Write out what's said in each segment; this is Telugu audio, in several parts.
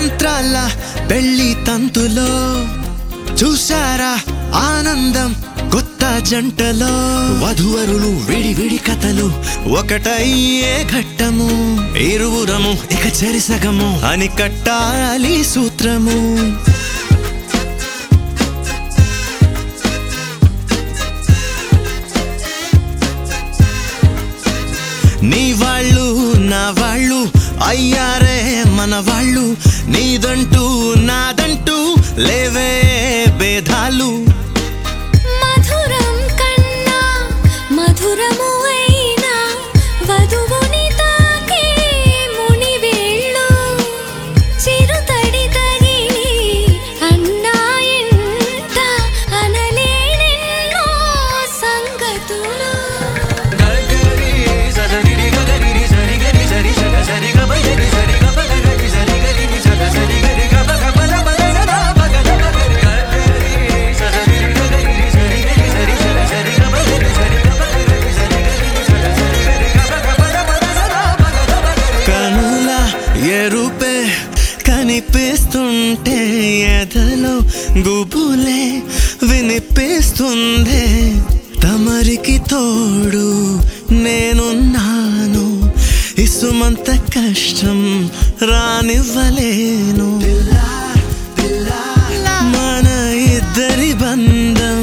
మంత్రాల పెళ్లి తంతులో చూసారా ఆనందం కొత్త జంటలో వధువరులు విడి విడి కథలు ఒకటయ్యే ఘట్టము ఇరువురము ఇక చెరిసగము అని కట్టాలి సూత్రము నీ వాళ్ళు నా వాళ్ళు అయ్యారే మన వాళ్ళు నీదంటూ నాదంటూ లేవే భేదాలు మధురం కన్నా మధురము అయినా వధువుని తాకే ముని వేళ్ళు చిరుతడి తగిలి అన్నాయంట అనలేనెన్నో సంగతులు కనుల ఎరుపే కనిపిస్తుంటే ఎదలో గుబులే వినిపిస్తుందే తమరికి తోడు నేనున్నాను ఇసుమంత కష్టం రానివ్వలేను మన ఇద్దరి బంధం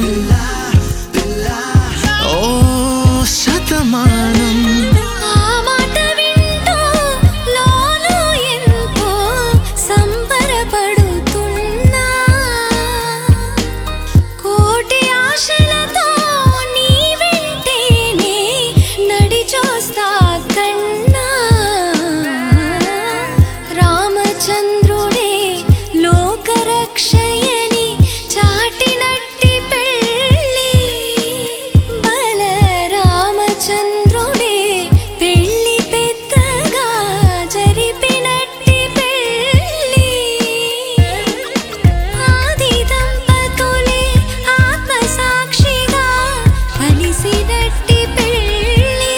ఓ శతమానం ఆ మాట వింటూ లోలో ఎంతో సంబరపడుతున్నా కోటి ఆశలతో నీ వెంటేనే నడిచోస్తా కన్నా రామచంద్రుడే లోకరక్షయని చాటినట్టి పెళ్ళి బల రామచంద్రుడే పెళ్ళి పెద్దగా జరిపినట్టి పెళ్ళి ఆది దంపతులే ఆత్మసాక్షిగా కలిసినట్టి పెళ్ళి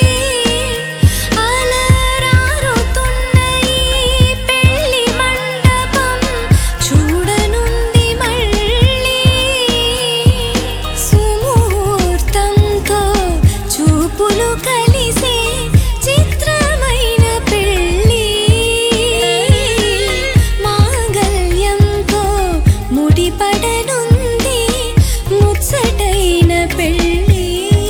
అలరారుతున్న ఈ పెళ్ళి మండపం చూడనుంది మళ్ళీ సుముహూర్తంతో చూపులు కలిసే చిత్రమైన పెళ్ళి మాంగళ్యంతో ముడిపడనుంది ముచ్చటైన పెళ్ళి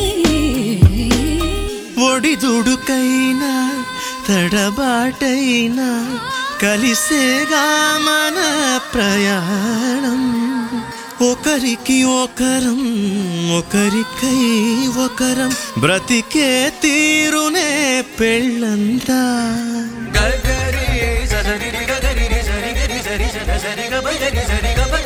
ఒడిదుడుకైనా తడబాటైనా కలిసేగా మన ప్రయాణం ఒకరికి ఒకరం ఒకరికై ఒకరం బ్రతికే తీరునే పెళ్ళంతా గగరి సరి గగరి సరి గరి సరి సరి గ సరి గ